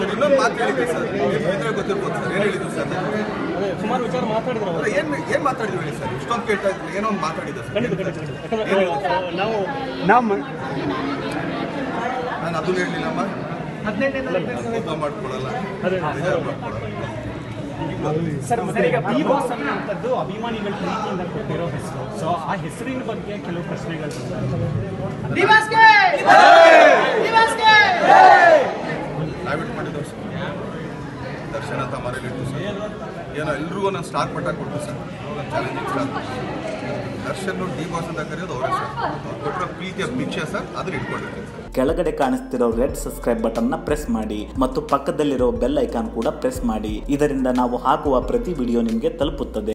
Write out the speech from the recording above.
Sir ಇನ್ನೊಂದು ಮಾತು ಹೇಳಿದ್ದೆ ಸರ್ ನಿಮ್ಗೆ ಹೇಳಿದ್ರೆ ಗೊತ್ತಿರ್ಬೋದು ಸರ್ ಏನು ಹೇಳಿದ್ರು ಸರ್ ನಾನು? ಅದೇ ಸುಮಾರು ವಿಚಾರ ಮಾತಾಡಿದ್ರು ಅಲ್ಲ ಏನ್ ಏನ್ ಮಾತಾಡಿದ್ವಿ ಹೇಳಿ ಸರ್ ಇಷ್ಟೊಂದು ಕೇಳ್ತಾ ಇದ್ವಿ ಏನೋ ಒಂದು ಮಾತಾಡಿದ್ದೆ ಸರ್ ಖಂಡಿತ ಖಂಡಿತ ಖಂಡಿತ ಯಾಕಂದ್ರೆ ಆ, ನಾವು ನಾವು ಮ- ನಾನು ಅದನ್ನ ಹೇಳಲಿಲ್ಲಮ್ಮ ಅರ್ಥ ಮಾಡ್ಕೊಳ್ಳಲ್ಲ ಅದೇ ಬೇಜಾರು ಮಾಡ್ಕೊಳ್ಳಲ್ಲ ಸರ್ ಮತ್ತೆ ಈಗ ಬಿ ಬಾಸ್ ಅನ್ನುವಂಥದ್ದು ಅಭಿಮಾನಿಗಳ ಪ್ರೀತಿಯಿಂದ ಕೊಟ್ಟಿರೋ ಹೆಸರು ಸೊ ಆ ಹೆಸರಿನ ಬಗ್ಗೆ ಕೆಲವು ಪ್ರಶ್ನೆಗಳು ನಾವಿಟ್ಟು ಮಾಡಿದ್ದು ಸರ್ ದರ್ಶನ ಅಂತ ಮನೇಲಿಟ್ಟು ಸರ್ ಏನೋ ಎಲ್ರಿಗೂ ನಾನು ಸ್ಟಾರ್ ಪಟ್ಟ ಕೊಟ್ಟು ಸರ್ ಒಂದು challenging star Darshan D boss ಅಂತ ಕರೆಯೋದು ಅವರೇ ಸರ್ ಅವ್ರು ಕೊಟ್ಟಿರೋ ಪ್ರೀತಿಯ ಭಿಕ್ಷೆ ಸರ್ ಅದನ್ನ ಇಟ್ಕೊಂಡಿರ್ತೀನಿ ಸರ್ ಕೆಳಗಡೆ ಕಾಣಿಸ್ತಿರೋ ರೆಡ್ ಸಬ್ಸ್ಕ್ರೈಬ್ ಬಟನ್ನ ಪ್ರೆಸ್ ಮಾಡಿ ಮತ್ತು ಪಕ್ಕದಲ್ಲಿರೋ ಬೆಲ್ ಐಕಾನ್ ಕೂಡ ಪ್ರೆಸ್ ಮಾಡಿ ಇದರಿಂದ ನಾವು ಹಾಕುವ ಪ್ರತಿ ವಿಡಿಯೋ ನಿಮಗೆ ತಲುಪುತ್ತದೆ